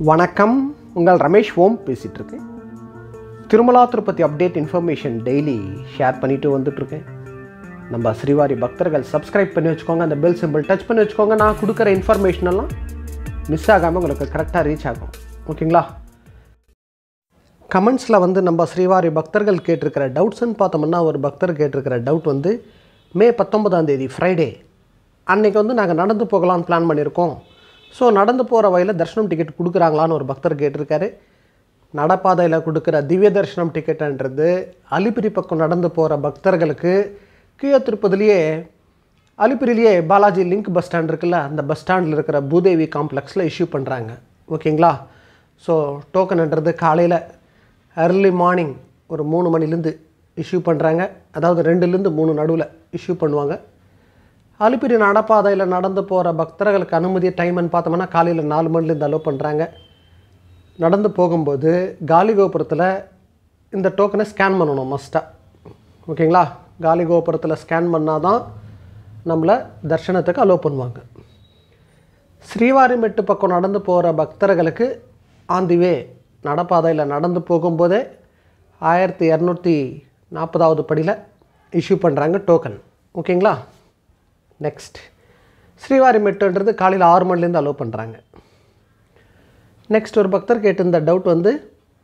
வணக்கம் உங்கள் ரமேஷ் ஓம் பேசிகிட்டு இருக்கேன் Tirumala Tirupati update information daily share பண்ணிட்டு வந்துட்டுருக்கேன் நம்ம ஸ்ரீவாரி பக்தர்கள் சப்ஸ்கிரைப் பண்ணி வச்சுக்கோங்க அந்த பெல் சிம்பிள் டச் பண்ணி வச்சுக்கோங்க நான் கொடுக்குற இன்ஃபர்மேஷன் எல்லாம் மிஸ் ஆகாமல் உங்களுக்கு கரெக்டாக ரீச் ஆகும் ஓகேங்களா கமெண்ட்ஸில் வந்து நம்ம ஸ்ரீவாரி பக்தர்கள் கேட்டிருக்கிற டவுட்ஸ்ன்னு பார்த்தோம்னா ஒரு பக்தர் கேட்டிருக்கிற டவுட் வந்து மே பத்தொன்பதாம் தேதி ஃப்ரைடே அன்னைக்கு வந்து நாங்கள் நடந்து போகலான்னு பிளான் பண்ணியிருக்கோம் ஸோ நடந்து போகிற வழியில் தர்ஷனம் டிக்கெட் கொடுக்குறாங்களான்னு ஒரு பக்தர் கேட்டிருக்காரு நடப்பாதையில் கொடுக்குற திவ்ய தரிசனம் டிக்கெட்டுன்றது அலிப்பிரி பக்கம் நடந்து போகிற பக்தர்களுக்கு கீழே திருப்பதிலேயே அலிப்பிரிலேயே பாலாஜி லிங்க் பஸ் ஸ்டாண்ட் இருக்குல்ல அந்த பஸ் ஸ்டாண்டில் இருக்கிற பூதேவி காம்ப்ளெக்ஸில் இஷ்யூ பண்ணுறாங்க ஓகேங்களா ஸோ டோக்கன்ன்றது காலையில் அர்லி மார்னிங் ஒரு மூணு மணிலேருந்து இஷ்யூ பண்ணுறாங்க அதாவது ரெண்டுலேருந்து மூணு நடுவில் இஷ்யூ பண்ணுவாங்க அலிப்பிரி நடப்பாதையில் நடந்து போகிற பக்தர்களுக்கு அனுமதி டைம்னு பார்த்தோம்னா காலையில் நாலு மணிலேருந்து அலோவ் பண்ணுறாங்க நடந்து போகும்போது காலி கோபுரத்தில் இந்த டோக்கனை ஸ்கேன் பண்ணணும் மஸ்ட்டாக ஓகேங்களா காலி கோபுரத்தில் ஸ்கேன் பண்ணால் தான் நம்மளை தர்ஷனத்துக்கு அலோவ் பண்ணுவாங்க ஸ்ரீவாரிமெட்டு பக்கம் நடந்து போகிற பக்தர்களுக்கு ஆன் தி வே நடப்பாதையில் நடந்து போகும்போதே ஆயிரத்தி இரநூத்தி நாற்பதாவது படியில் இஷ்யூ பண்ணுறாங்க டோக்கன் ஓகேங்களா நெக்ஸ்ட் ஸ்ரீவாரிமெட்டுன்றது காலையில் ஆறு மணிலேருந்து அலோவ் பண்ணுறாங்க நெக்ஸ்ட் ஒரு பக்தர் கேட்டிருந்த டவுட் வந்து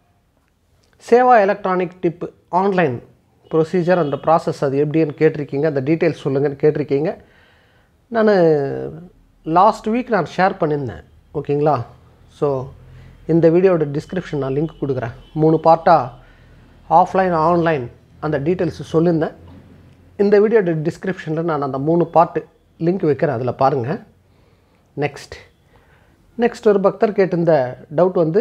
seva electronic dip online procedure அந்த ப்ராசஸ் அது எப்படின்னு கேட்டிருக்கீங்க அந்த டீட்டெயில்ஸ் சொல்லுங்கன்னு கேட்டிருக்கீங்க நான் லாஸ்ட் வீக் நான் ஷேர் பண்ணியிருந்தேன் ஓகேங்களா ஸோ இந்த வீடியோட டிஸ்கிரிப்ஷன் நான் லிங்க் கொடுக்குறேன் மூணு பார்ட்டாக ஆஃப்லைன் ஆன்லைன் அந்த டீட்டெயில்ஸ் சொல்லியிருந்தேன் இந்த வீடியோட டிஸ்கிரிப்ஷனில் நான் அந்த மூணு பார்ட்டு லிங்க் வைக்கிறேன் அதில் பாருங்கள் நெக்ஸ்ட் நெக்ஸ்ட் ஒரு பக்தர் கேட்டிருந்த டவுட் வந்து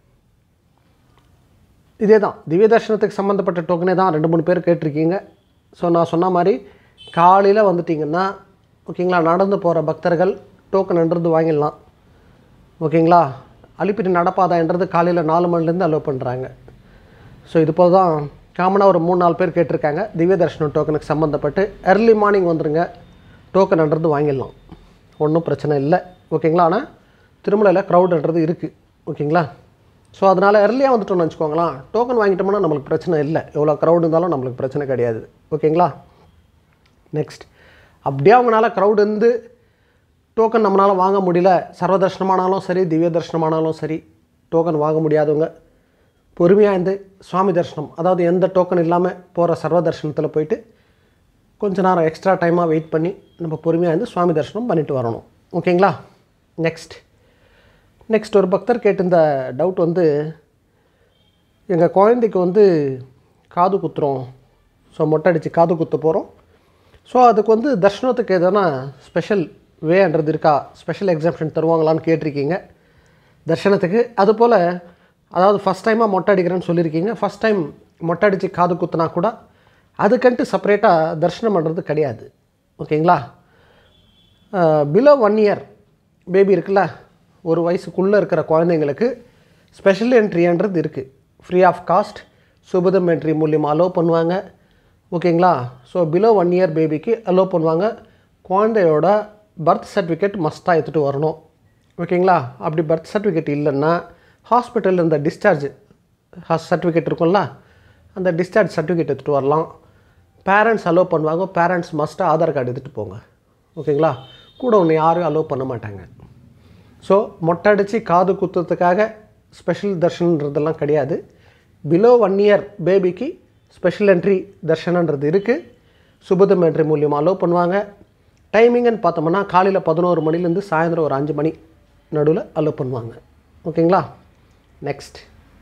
இதே தான் திவ்ய தர்ஷனத்துக்கு சம்மந்தப்பட்ட டோக்கனே தான் ரெண்டு மூணு பேர் கேட்டிருக்கீங்க ஸோ நான் சொன்ன மாதிரி காலையில் வந்துட்டிங்கன்னா ஓகேங்களா நடந்து போகிற பக்தர்கள் டோக்கன்ன்றது வாங்கிடலாம் ஓகேங்களா அலிப்பிரி நடப்பாதான்றது காலையில் நாலு மணிலேருந்து அலோவ் பண்ணுறாங்க ஸோ இது போல் தான் காமனாக ஒரு மூணு நாலு பேர் கேட்டிருக்காங்க திவ்ய தர்ஷனம் டோக்கனுக்கு சம்மந்தப்பட்டு early மார்னிங் வந்துருங்க டோக்கன்ன்றது வாங்கிடலாம் ஒன்றும் பிரச்சனை இல்லை ஓகேங்களா ஆனால் திருமலையில் க்ரௌடுன்றது இருக்குது ஓகேங்களா ஸோ அதனால் early-ஆ வந்துட்டோம்னு வச்சுக்கோங்களேன் டோக்கன் வாங்கிட்டோம்னா நம்மளுக்கு பிரச்சனை இல்லை எவ்வளோ க்ரௌடு இருந்தாலும் நம்மளுக்கு பிரச்சனை கிடையாது ஓகேங்களா நெக்ஸ்ட் அப்படியே அவங்களால க்ரௌட் இருந்து டோக்கன் நம்மளால் வாங்க முடியல சர்வதர்ஷனமானாலும் சரி திவ்ய தர்ஷனமானாலும் சரி டோக்கன் வாங்க முடியாதவங்க பொறுமையாக இருந்து சுவாமி தரிசனம் அதாவது எந்த டோக்கன் இல்லாமல் போகிற சர்வ தரிசனத்தில் போயிட்டு கொஞ்ச நேரம் எக்ஸ்ட்ரா டைமாக வெயிட் பண்ணி நம்ம பொறுமையாக இருந்து சுவாமி தரிசனம் பண்ணிட்டு வரணும் ஓகேங்களா நெக்ஸ்ட் நெக்ஸ்ட் ஒரு பக்தர் கேட்டிருந்த டவுட் வந்து எங்கள் குழந்தைக்கு வந்து காது குத்துறோம் ஸோ மொட்டை அடித்து காது குத்த போகிறோம் ஸோ அதுக்கு வந்து தர்ஷனத்துக்கு எதனா ஸ்பெஷல் வேன்றது இருக்கா ஸ்பெஷல் எக்ஸாம்ஷன் தருவாங்களான்னு கேட்டிருக்கீங்க தர்ஷனத்துக்கு அதுபோல் அதாவது ஃபஸ்ட் டைமாக மொட்டை அடிக்கிறேன்னு சொல்லியிருக்கீங்க ஃபஸ்ட் டைம் மொட்டை அடித்து காது குத்துனா கூட அதுக்கன்ட்டு செப்பரேட்டாக தரிசனம் பண்ணுறது கிடையாது ஓகேங்களா பிலோ ஒன் இயர் பேபி இருக்குல்ல ஒரு வயசுக்குள்ளே இருக்கிற குழந்தைங்களுக்கு ஸ்பெஷல் என்ட்ரின்றது இருக்குது free of cost Subhadam entry மூலியமாக அலோவ் பண்ணுவாங்க ஓகேங்களா ஸோ பிலோ ஒன் இயர் பேபிக்கு அலோவ் பண்ணுவாங்க குழந்தையோட பர்த் சர்டிஃபிகேட் மஸ்ட்டாக எடுத்துகிட்டு வரணும் ஓகேங்களா அப்படி பர்த் சர்டிஃபிகேட் இல்லைன்னா ஹாஸ்பிட்டலில் இந்த டிஸ்சார்ஜ் சர்டிஃபிகேட் இருக்கும்ல அந்த டிஸ்சார்ஜ் சர்டிஃபிகேட் எடுத்துகிட்டு வரலாம் பேரண்ட்ஸ் அலோவ் பண்ணுவாங்க பேரண்ட்ஸ் மஸ்ட்டாக ஆதார் கார்டு எடுத்துகிட்டு போங்க ஓகேங்களா கூட ஒன்று யாரும் அலோவ் பண்ண மாட்டாங்க ஸோ மொட்டை அடித்து காது குத்துறதுக்காக ஸ்பெஷல் தர்ஷனன்றதெல்லாம் கிடையாது பிலோ ஒன் இயர் பேபிக்கு ஸ்பெஷல் என்ட்ரி தர்ஷனன்றது இருக்குது சுபதம் என்ட்ரி மூலியமாக அலோவ் பண்ணுவாங்க டைமிங்குன்னு பார்த்தோம்னா காலையில் பதினோரு மணிலேருந்து சாயந்தரம் ஒரு அஞ்சு மணி நடுவில் அலோவ் பண்ணுவாங்க ஓகேங்களா நெக்ஸ்ட்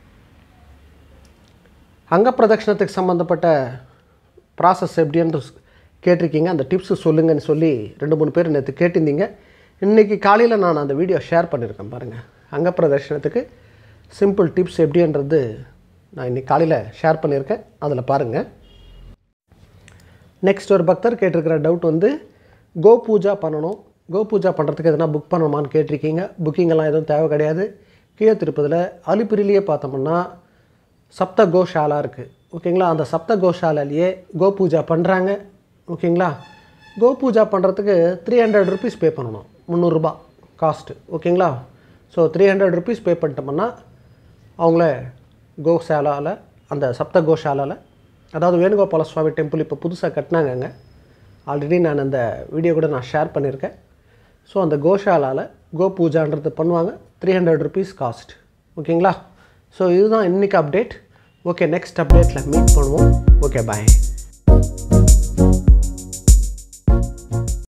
அங்க பிரதட்சணத்துக்கு சம்மந்தப்பட்ட ப்ராசஸ் எப்படின்னு கேட்டிருக்கீங்க அந்த டிப்ஸு சொல்லுங்கன்னு சொல்லி ரெண்டு மூணு பேர் நேற்று கேட்டிருந்தீங்க இன்றைக்கி காலையில் நான் அந்த வீடியோ ஷேர் பண்ணியிருக்கேன் பாருங்கள் அங்க பிரதர்ஷனத்துக்கு சிம்பிள் டிப்ஸ் எப்படின்றது நான் இன்றைக்கி காலையில் ஷேர் பண்ணியிருக்கேன் அதில் பாருங்கள் நெக்ஸ்ட் ஒரு பக்தர் கேட்டிருக்கிற டவுட் வந்து கோ பூஜா பண்ணணும் கோ பூஜா பண்ணுறதுக்கு எதனா புக் பண்ணணுமான்னு கேட்டிருக்கீங்க புக்கிங் எல்லாம் எதுவும் தேவை கிடையாது கீழே திருப்பதில் அலிப்பிரிலேயே பார்த்தோம்னா சப்த கோஷாலா இருக்குது ஓகேங்களா அந்த சப்த கோஷாலையே கோ பூஜா பண்ணுறாங்க ஓகேங்களா கோ பூஜா பண்ணுறதுக்கு த்ரீ ஹண்ட்ரட் ருபீஸ் பே பண்ணணும் முந்நூறுரூபா காஸ்ட்டு ஓகேங்களா so three hundred rupees pay பண்ணிட்டோம்னா அவங்கள கோசாலாவில் அந்த சப்த கோஷாலாவில் அதாவது வேணுகோபால சுவாமி டெம்பிள் இப்போ புதுசாக கட்டினாங்கங்க ஆல்ரெடி நான் அந்த வீடியோ கூட நான் ஷேர் பண்ணியிருக்கேன் ஸோ அந்த கோஷாலாவில் கோ பூஜான்றது பண்ணுவாங்க த்ரீ ஹண்ட்ரட் ருபீஸ் காஸ்ட் ஓகேங்களா ஸோ இதுதான் இன்றைக்கி அப்டேட் ஓகே நெக்ஸ்ட் அப்டேட்டில் மீட் பண்ணுவோம் ஓகே பாய்